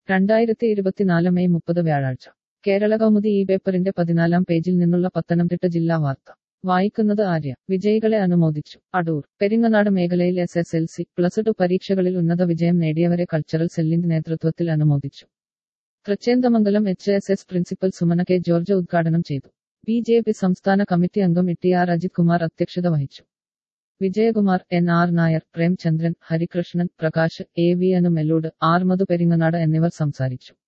രണ്ടായിരത്തി ഇരുപത്തിനാല് മെയ് മുപ്പത് വ്യാഴാഴ്ച കേരള കൗമുദി ഈ പേപ്പറിന്റെ പതിനാലാം പേജിൽ നിന്നുള്ള പത്തനംതിട്ട ജില്ലാ വാർത്ത വായിക്കുന്നത് ആര്യ വിജയികളെ അനുമോദിച്ചു അടൂർ പെരിങ്ങനാട് മേഖലയിൽ S S L C plus two പരീക്ഷകളിൽ ഉന്നത വിജയം നേടിയവരെ കൾച്ചറൽ സെല്ലിന്റെ നേതൃത്വത്തിൽ അനുമോദിച്ചു Thrichendamangalam H S S principal Sumana K George ഉദ്ഘാടനം ചെയ്തു ബി ജെ പി സംസ്ഥാന കമ്മിറ്റി അംഗം E T R Ajith Kumar അധ്യക്ഷത വഹിച്ചു Vijayakumar N R Nair Premchandran Harikrishnan Prakash A V Anu Mellood R Madhu Peringanad എന്നിവർ സംസാരിച്ചു